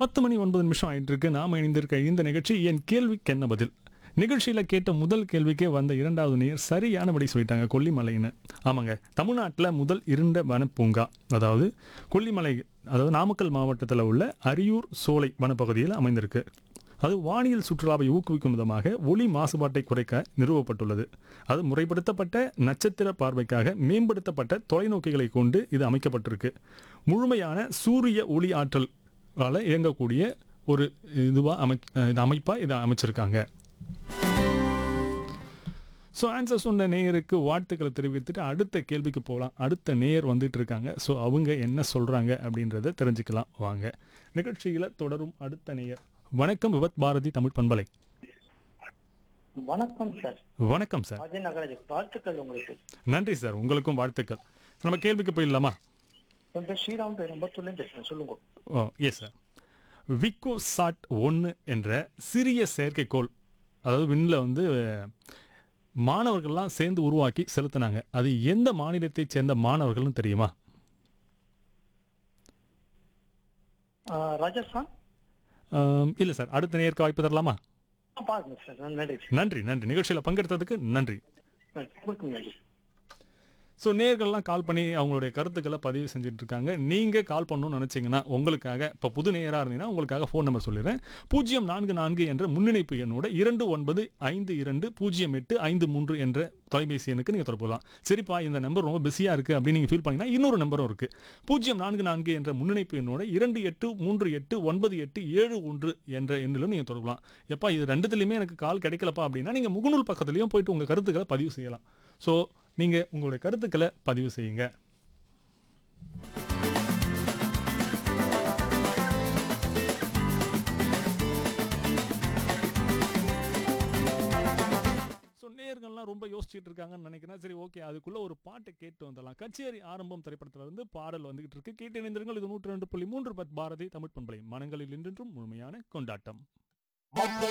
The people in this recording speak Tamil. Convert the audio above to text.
பத்து மணி ஒன்பது நிமிஷம் ஆயிட்டு இருக்கு நாம இணைந்திருக்க இந்த நிகழ்ச்சி என் கேள்விக்கு என்ன பதில் நிகழ்ச்சியில் கேட்ட முதல் கேள்விக்கே வந்த இரண்டாவது நேர் சரியானபடி சொல்லிட்டாங்க கொல்லிமலைன்னு ஆமாங்க தமிழ்நாட்டில் முதல் இருண்ட வனப்பூங்கா அதாவது கொல்லிமலை அதாவது நாமக்கல் மாவட்டத்தில் உள்ள அரியூர் சோலை வனப்பகுதியில் அமைந்திருக்கு அது வானியல் சுற்றுலாவை ஊக்குவிக்கும் விதமாக ஒளி மாசுபாட்டை குறைக்க நிறுவப்பட்டுள்ளது அது முறைப்படுத்தப்பட்ட நட்சத்திர பார்வைக்காக மேம்படுத்தப்பட்ட தொலைநோக்கிகளை கொண்டு இது அமைக்கப்பட்டிருக்கு முழுமையான சூரிய ஒளி ஆற்றலால் இயங்கக்கூடிய ஒரு இதுவாக அமை இது அமைப்பாக இதை அமைச்சிருக்காங்க ஸோ ஆன்சர் சொன்ன நேயருக்கு வாழ்த்துக்களை தெரிவித்துட்டு அடுத்த கேள்விக்கு போகலாம் அடுத்த நேயர் வந்துட்டு இருக்காங்க ஸோ அவங்க என்ன சொல்கிறாங்க அப்படின்றத தெரிஞ்சுக்கலாம் வாங்க நிகழ்ச்சியில் தொடரும் அடுத்த நேயர் வணக்கம் விவத் பாரதி தமிழ் பண்பலை வணக்கம் சார் வணக்கம் சார் அஜய் நகராஜ் வாழ்த்துக்கள் உங்களுக்கு நன்றி சார் உங்களுக்கும் வாழ்த்துக்கள் நம்ம கேள்விக்கு போயிடலாமா என் பேர் ஸ்ரீராம் பேர் ரொம்ப பேசுறேன் சொல்லுங்க ஓ எஸ் சார் விக்கோ சாட் ஒன்று என்ற சிறிய செயற்கைக்கோள் அதாவது விண்ணில் வந்து மாணவர்கள்லாம் சேர்ந்து உருவாக்கி செலுத்தினாங்க அது எந்த மாநிலத்தைச் சேர்ந்த மாணவர்கள்னு தெரியுமா ஆஹ் ராஜஸ்தான் இல்லை சார் அடுத்த நேருக்கு வாய்ப்பு தரலாமா ஆ, பாருங்க சார் நன்றி நன்றி நன்றி நிகழ்ச்சியில் பங்கெடுத்ததுக்கு நன்றி நன்றி. உங்களுக்கு நன்றி ஸோ நேர்கள்லாம் கால் பண்ணி அவங்களுடைய கருத்துக்களை பதிவு செஞ்சுட்டு இருக்காங்க நீங்கள் கால் பண்ணணும்னு நினச்சிங்கன்னா உங்களுக்காக இப்போ புது நேயராக இருந்தீங்கன்னா உங்களுக்காக ஃபோன் நம்பர் சொல்லிடுறேன் பூஜ்ஜியம் நான்கு நான்கு என்ற முன்னிணைப்பு எண்ணோட இரண்டு ஒன்பது ஐந்து இரண்டு பூஜ்ஜியம் எட்டு ஐந்து மூன்று என்ற தொலைபேசி எண்ணுக்கு நீங்கள் தொடர்புலாம் சரிப்பா இந்த நம்பர் ரொம்ப பிஸியாக இருக்குது அப்படின்னு நீங்கள் ஃபீல் பண்ணீங்கன்னா இன்னொரு நம்பரும் இருக்குது பூஜ்ஜியம் நான்கு நான்கு என்ற முன்னிணைப்பு எண்ணோட இரண்டு எட்டு மூன்று எட்டு ஒன்பது எட்டு ஏழு ஒன்று என்ற எண்ணிலும் நீங்கள் தொடரலாம் எப்பா இது ரெண்டுத்துலையுமே எனக்கு கால் கிடைக்கலப்பா அப்படின்னா நீங்கள் முகநூல் பக்கத்துலையும் போயிட்டு உங்கள் கருத்துக்களை பதிவு செய்யலாம் ஸோ நீங்கள் உங்களுடைய கருத்துக்களை பதிவு செய்யுங்க ஸோ நேயர்கள்லாம் ரொம்ப யோசிச்சுட்டு இருக்காங்கன்னு நினைக்கிறேன் சரி ஓகே அதுக்குள்ள ஒரு பாட்டை கேட்டு வந்துடலாம் கச்சேரி ஆரம்பம் திரைப்படத்துல இருந்து பாடல் வந்துகிட்டு இருக்கு கேட்டு இணைந்திருங்கள் இது நூற்றி ரெண்டு புள்ளி மூன்று பத் பாரதி தமிழ் பண்பலை மனங்களில் இன்றும் முழுமையான கொண்டாட்டம் மத்திய